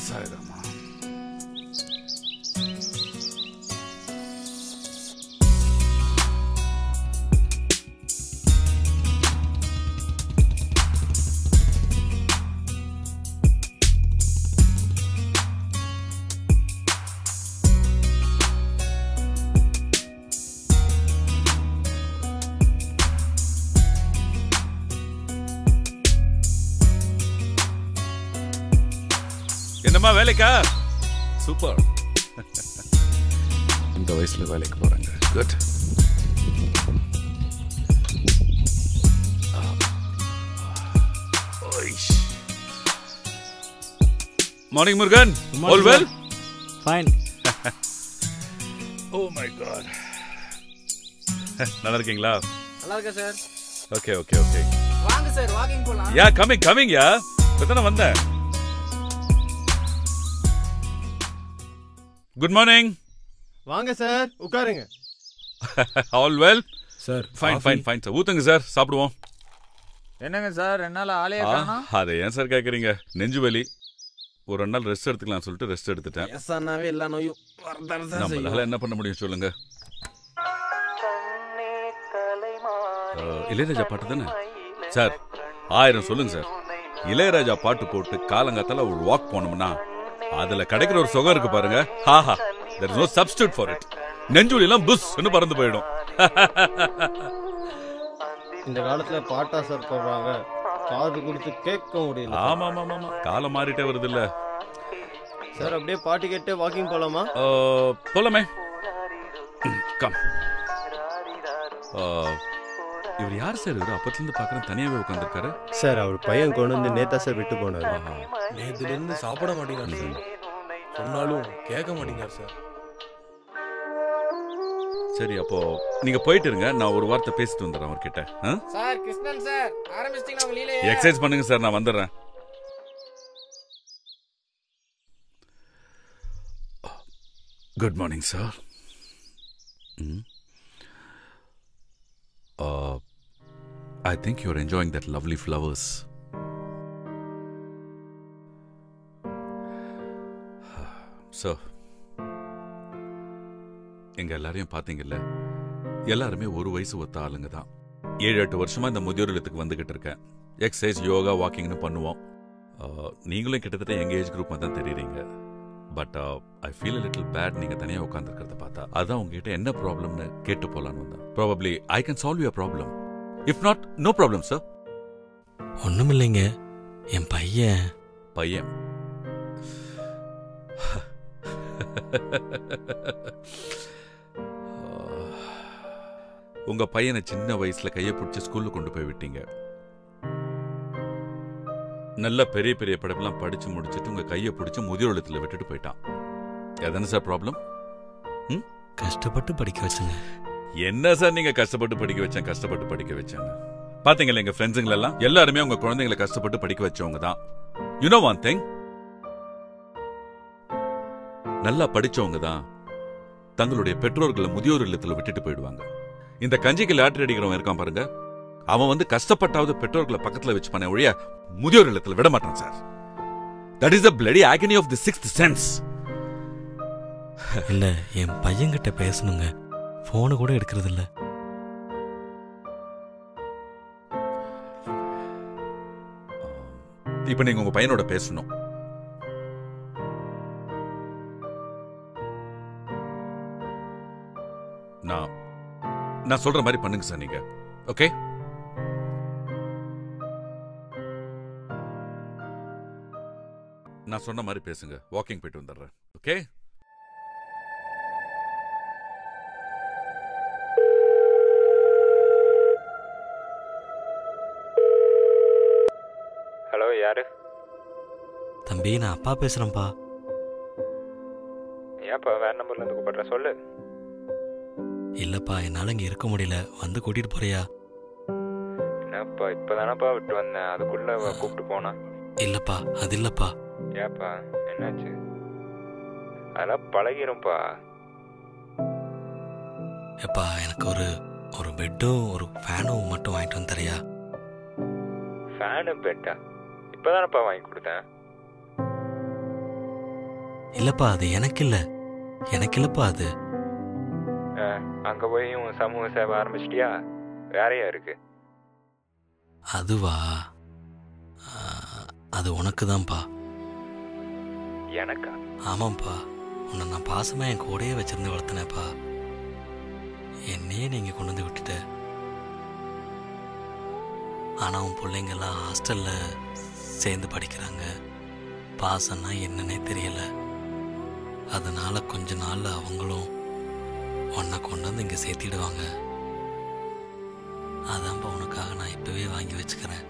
சாய்ராமா என்னம்மா வேலைக்கா சூப்பர் இந்த வயசுல வேலைக்கு போறாங்க good morning Murugan all well fine oh my god நல்லா இருக்கீங்களா நல்லா இருக்கா சார் ஓகே ஓகே ஓகே வாங்க சார் வாக்கிங் போலாம் யா கமிங் கமிங் யா இப்பதானே வந்தேன் குட் மார்னிங் வாங்க சார் உட்காருங்க all well sir fine fine fine sir ஊத்துங்க சார் சாப்பிடுவோம் என்னங்க சார் என்னால ஆளே ஆ, காணோம் அதை ஏன் சார் கேட்குறீங்க நெஞ்சு வலி ஒரு ரெண்டு நாள் ரெஸ்ட் எடுத்துக்கலாம் சொல்லிட்டு ரெஸ்ட் எடுத்துட்டேன் எஸ்ஆனாவே எல்லா நோயும் வரதான் சார் நம்மளால என்ன பண்ண முடியும் சொல்லுங்க ஆ, இளையராஜா பாட்டு தானே சார் ஆயிரம் சொல்லுங்க சார் இளையராஜா பாட்டு போட்டு காலங்காத்தால ஒரு வாக் போனோம்னா அதுல கிடைக்கிற ஒரு சுகம் இருக்கு பாருங்க ஹாஹா there is no substitute for it நெஞ்சுவலி எல்லாம் புஷ்னு பறந்து போயிடும் இந்த காலத்துல பாட்டா சார் போடுறாங்க காது கொடுத்து கேட்க முடியல ஆமா ஆமா ஆமா, ஆமா காலம் மாறிட்டே வருது இல்ல சார் அப்படியே பாட்டு கேட்டு வாக்கிங் போலாமா போலாமே கம் இவர் யார் சார் இவர் அப்பத்துல இருந்து பாக்குறேன் தனியாவே உட்காந்துருக்காரு சார் அவர் பையன் கொண்டு வந்து நேத்தா சார் விட்டு போனாரு நேத்துல இருந்து சாப்பிட மாட்டேங்கிறார் சார் சொன்னாலும் கேட்க மாட்டேங்கிறார் சார் சரி அப்போ நீங்க போயிட்டு இருங்க நான் ஒரு வார்த்தை பேசிட்டு வந்துடுறேன் அவர்கிட்ட சார் கிருஷ்ணன் சார் ஆரம்பிச்சிட்டீங்களா உங்க லீலையை எக்ஸசைஸ் பண்ணுங்க சார் நான் வந்துடுறேன் good morning sir I think you're enjoying that lovely flowers so எங்க எல்லாரையும் பாத்தீங்கல்ல எல்லாருமே ஒரு வயசு ஒத்த ஆளுங்க தான் ஏழு எட்டு வருஷமா இந்த முதியோர் இல்லத்துக்கு வந்துகிட்டு இருக்கேன் எக்ஸசைஸ் யோகா வாக்கிங்னு பண்ணுவோம் அஹ், நீங்களும் கிட்டத்தட்ட எங்க ஏஜ் குரூப் தான் தெரியுறீங்க but I feel little bad நீங்க தனியா உட்காந்துருக்கிறத பார்த்தா அதான் உங்ககிட்ட என்ன ப்ராப்ளம்னு கேட்டு போலான்னு வந்தேன் probably I can solve your problem if not no problem sir ஒண்ணுமில்லைங்க என் பையன் பையன் உங்க பையனை சின்ன வயசுல கையை பிடிச்சி ஸ்கூல்ல கொண்டு போய் விட்டீங்க நல்ல பெரிய பெரிய படப்பெல்லாம் படிச்சு முடிச்சிட்டு உங்க கையை பிடிச்சி முதியோர் இல்லத்துல விட்டுட்டு போயிட்டான் எதானே சார் ப்ராப்ளம் கஷ்டப்பட்டு படிக்க வச்சுங்க என்ன சார் நீங்க கஷ்டப்பட்டு படிக்க வச்சேன் கஷ்டப்பட்டு படிக்க வச்சேன்னு பாத்தீங்களா எங்க ஃப்ரெண்ட்ஸுங்க எல்லாம் எல்லாருமே உங்க குழந்தைங்களை கஷ்டப்பட்டு படிக்க வச்சவங்க தான் யூ நோ ஒன் திங் நல்லா படிச்சவங்க தான் தங்களுடைய பெற்றோர்களை முதியோர் இல்லத்துல விட்டுட்டு போயிடுவாங்க இந்த கஞ்சிக்கு லாட்டரி அடிக்கிறவன் இருக்கான் பாருங்க அவன் வந்து கஷ்டப்பட்டாவது பெற்றோர்களை பக்கத்துல வச்சு பண்ண ஒழிய முதியோர் இல்லத்துல விட மாட்டான் sir that is the bloody agony of the sixth sense இல்ல என் பையன்கிட்ட பேசணுங்க போனு கூட எடுக்கிறது இல்ல இப்ப நீங்க உங்க பையனோட பேசணும் நான் நான் சொல்ற மாதிரி பண்ணுங்க சார் நீங்க ஓகே நான் சொன்ன மாதிரி பேசுங்க வாக்கிங் போயிட்டு வந்துடுறேன் ஓகே ஹலோ யாரு தம்பி நான் அப்பா பேசுறேன்ப்பா ஏன்ப்பா வேற நம்பர்ல இருந்து கூப்பிடுற சொல்லு இல்லப்பா என்னால இங்க இருக்க முடியல வந்து கூட்டிட்டு போறியா என்னப்பா இப்பதானப்பா விட்டு வந்தேன் அதுக்குள்ள அவ கூப்பிட்டு போனா இல்லப்பா அது இல்லப்பா ஏப்பா என்னாச்சு அதெல்லாம் பழகிரும்ப்பா எப்பா எனக்கு ஒரு ஒரு பெட்டும் ஒரு ஃபேனும் மட்டும் வாங்கிட்டு வந்து தரியா ஃபேனு பெட்டா இப்பதானப்பா வாங்கி கொடுத்தேன் இல்லப்பா அது எனக்கு இல்ல எனக்கு இல்லப்பா அது அங்கே போயும் சமூக சேவை ஆரம்பிச்சிட்டியா வேறையா இருக்கு அதுவா ஆ, அது உனக்கு தான்ப்பா எனக்கா ஆமாம்ப்பா உன்னை நான் பாசமா என் கூடயே வச்சிருந்து வளர்த்தனேப்பா என்னையே நீங்க கொண்டு வந்து விட்டுட்ட ஆனா உன் பிள்ளைங்கெல்லாம் ஹாஸ்டல்ல சேர்ந்து படிக்கிறாங்க பாசம்னா என்னன்னே தெரியல அதனால கொஞ்ச நாள்ல அவங்களும் உன்னை கொண்டு வந்து இங்க சேர்த்திடுவாங்க அதான்ப்பா உனக்காக நான் இப்பவே வாங்கி வச்சுக்கிறேன்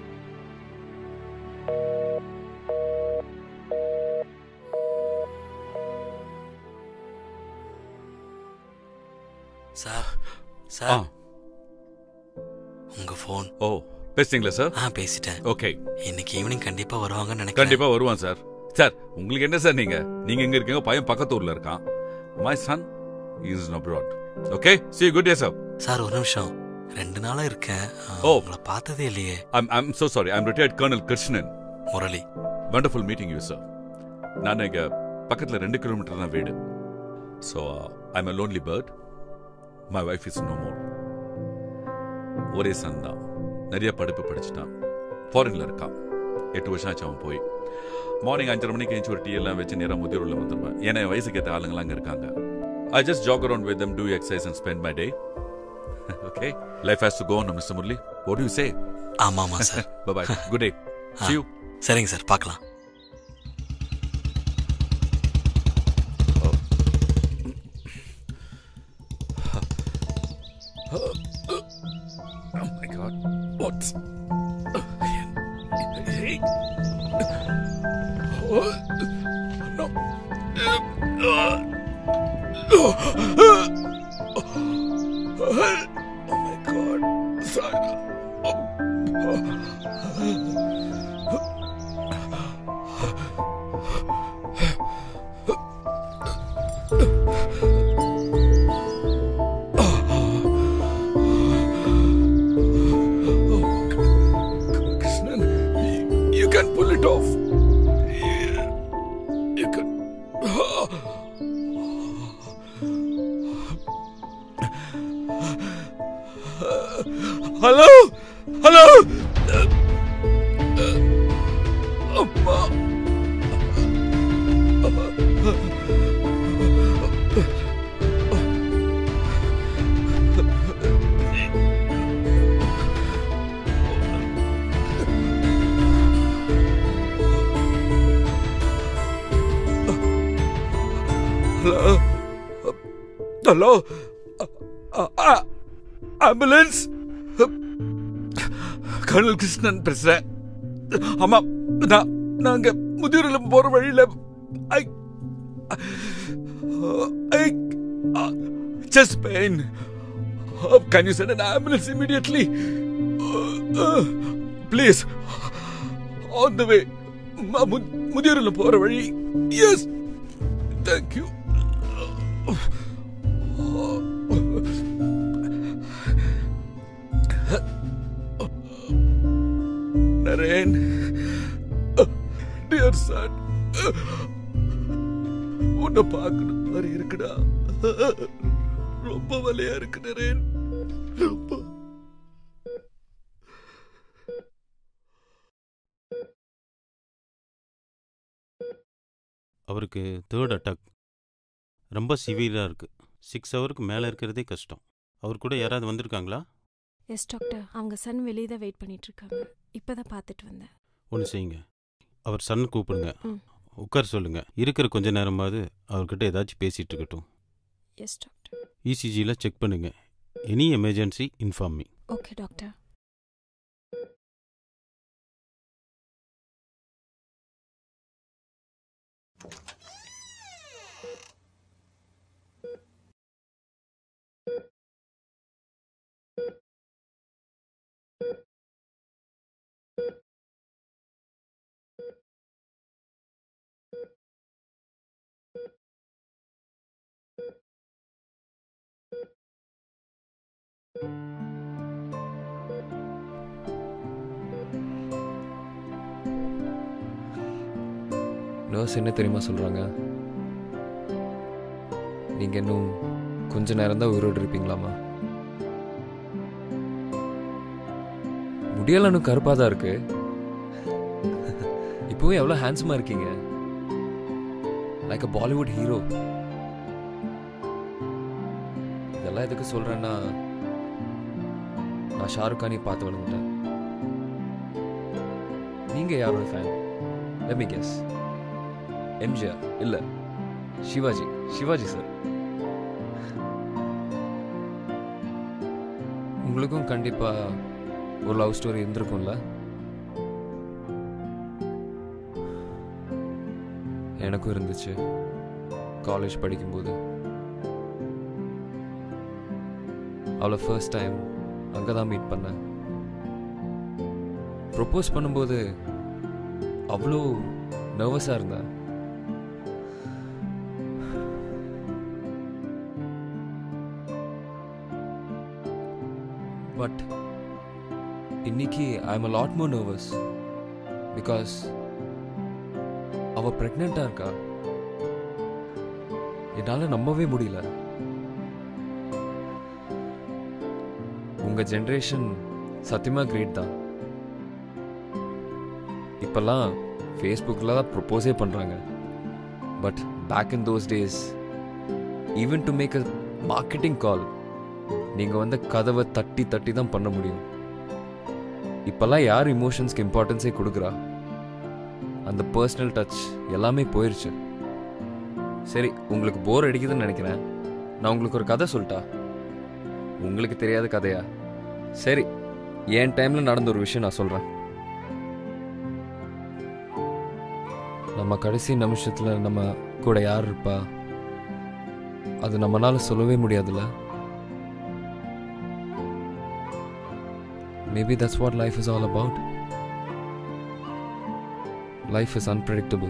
சார் ஆ சார் உங்க ஃபோன் ஓ பேசுறீங்களா சார் ஆ பேசிட்டேன் ஓகே இன்னைக்கு ஈவினிங் கண்டிப்பா வருவாங்கன்னு நினைக்கிறேன் கண்டிப்பா வருவான் சார் சார் உங்களுக்கு என்ன சார் நீங்க நீங்க எங்க இருக்கீங்க பையன் பக்கத்து ஊர்ல இருக்கான் my son is abroad okay see good day sir sir ஒரு நிமிஷம் ரெண்டு நாளா இருக்கேன் ஆ, ஓ. உங்களை பார்த்ததே இல்லையே I'm I'm so sorry I'm retired colonel Krishnan Murali wonderful meeting you sir நான் இங்க பக்கத்துல ரெண்டு கிலோமீட்டர் தான் வீடு so I'm a lonely bird my wife is no more ஒரே சன் தான் நிறைய படிப்பு படிச்சுட்டான் ஃபாரின்ல இருக்கான் எட்டு வருஷம் ஆச்சு அவன் போய் மார்னிங் அஞ்சரை மணிக்கு எழுந்து ஒரு டீ எல்லாம் வச்சு நேராக முதியோரில் வந்துடுவேன் ஏன்னா என் வயசுக்கு ஏற்ற ஆளுங்களாம் அங்கே இருக்காங்க I just jog around with them to exercise and spend my day okay life has to go on mister Murali what do you say ஆமா ஆமா சார் bye bye good day see you சரிங்க சார் பார்க்கலாம் Oh my god. What? Hey. Oh, no. Oh my god. Sorry. Krishnan, you, you can pull it off. You, you can. Hello? Hello? அம்மா hello hello ambulance colonel Krishnan பேசுறேன் ஆமா நான் நாங்க முதியோரில் போற வழியில I I chest pain can you send an ambulance immediately please on the way முதியோரில் போற வழி yes thank you Naren dear son உன்னை பார்க்கணும் மாதிரி இருக்குடா ரொம்ப வலியா இருக்கு நரேன் ரொம்ப அவருக்கு தேர்ட் அட்டாக் ரொம்ப சிவியராக இருக்குது சிக்ஸ் ஹவருக்கு மேலே இருக்கிறதே கஷ்டம் அவர் கூட யாராவது வந்திருக்காங்களா எஸ் டாக்டர் அவங்க சன் வெளியே தான் வெயிட் பண்ணிட்டு இருக்காங்க இப்பதான் பார்த்துட்டு வந்தேன் ஒன்று செய்யுங்க அவர் சன் கூப்பிடுங்க ம். உட்கார சொல்லுங்க இருக்கிற கொஞ்ச நேரமாவது அவர்கிட்ட ஏதாச்சும் பேசிட்டு இருக்கட்டும் எஸ் டாக்டர் இசிஜியில் செக் பண்ணுங்க any emergency inform me okay doctor nurse என்ன தெரியுமா சொல்கிறாங்க நீங்கள் இன்னும் கொஞ்ச நேரம் தான் உயிரோடு இருப்பீங்களாமா முடியெல்லாம் இன்னும் கருப்பாக தான் இருக்கு இப்போவும் எவ்வளோ ஹேண்ட்ஸமாக இருக்கீங்க லைக் அ பாலிவுட் ஹீரோ இதெல்லாம் எதுக்கு சொல்கிறேன்னா நான் ஷாருக் கானி பார்த்து வளர்ந்துட்டேன் நீங்கள் யாரோட fan let me guess MGR இல்லை சிவாஜி சிவாஜி சார் உங்களுக்கும் கண்டிப்பாக ஒரு லவ் ஸ்டோரி இருந்திருக்கும்ல எனக்கும் இருந்துச்சு காலேஜ் படிக்கும்போது அவளை ஃபர்ஸ்ட் டைம் அங்கே தான் மீட் பண்ணேன் ப்ரொப்போஸ் பண்ணும்போது அவ்வளோ நர்வஸாக இருந்தேன் பட் இன்னைக்கு I am a lot more nervous because அவள் ப்ரெக்னெண்ட்டாக இருக்கா என்னால் நம்பவே முடியல உங்கள் ஜென்ரேஷன் சத்தியமாக கிரேட் தான் இப்போல்லாம் ஃபேஸ்புக்கில் தான் ப்ரொப்போஸே பண்ணுறாங்க but back in those days even to make a marketing call நீங்கள் வந்து கதவை தட்டி தட்டி தான் பண்ண முடியும் இப்போல்லாம் யார் இமோஷன்ஸ்க்கு இம்பார்ட்டன்ஸே கொடுக்குறா அந்த பர்சனல் டச் எல்லாமே போயிருச்சு சரி உங்களுக்கு போர் அடிக்குதுன்னு நினைக்கிறேன் நான் உங்களுக்கு ஒரு கதை சொல்லிட்டா உங்களுக்கு தெரியாத கதையா சரி என் டைமில் நடந்த ஒரு விஷயம் நான் சொல்கிறேன் நம்ம கடைசி நிமிஷத்தில் நம்ம கூட யார் இருப்பா அது நம்மளால சொல்லவே முடியாதுல்ல maybe that's what life is all about life is unpredictable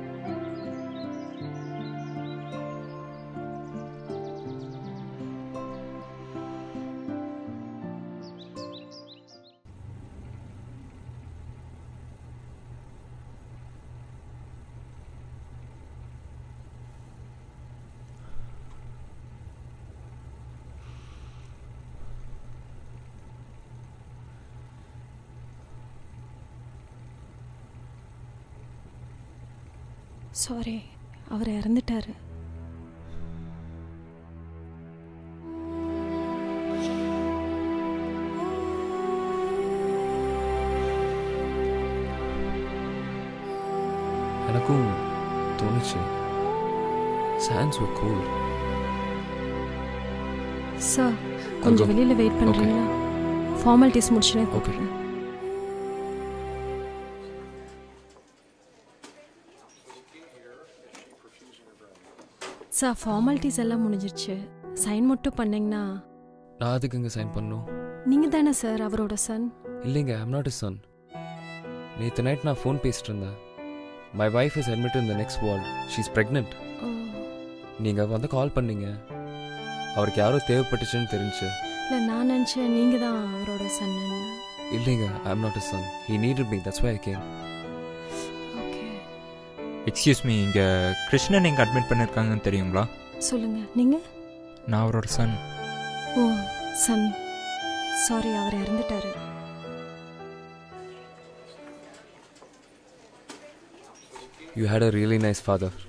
sorry அவர் இறந்துட்டாரு எனக்கும் தோணுச்சு சான்ஸ் ஒரு கூல் சார் கொஞ்சம் go. வெளியில் வெயிட் பண்ணுறீங்களா ஃபார்மாலிட்டிஸ் முடிச்சுனே Okay. கூப்பிடுறேன் சார் ஃபார்மாலிட்டிஸ் எல்லாம் முடிஞ்சிருச்சு சைன் மட்டும் பண்ணீங்கன்னா நான் அதுக்கு இங்கே சைன் பண்ணணும் நீங்கள் தானே சார் அவரோட சன் இல்லைங்க ஐம் நாட் இஸ் சன் நேற்று நைட் நான் ஃபோன் பேசிட்டு இருந்தேன் my wife is admit in the next world she is pregnant நீங்கள் வந்து கால் பண்ணீங்க அவருக்கு யாரோ தேவைப்பட்டுச்சுன்னு தெரிஞ்சு இல்லை நான் நினச்சேன் நீங்கள் தான் அவரோட சன்னு இல்லைங்க I am not is son he needed me that's why I came okay excuse me இங்கே கிருஷ்ணன் எங்கே அட்மிட் பண்ணியிருக்காங்கன்னு தெரியுங்களா சொல்லுங்கள் நீங்கள் நான் அவரோட சன் ஓ சன் சாரி அவர் இறந்துட்டாரு you had a really nice father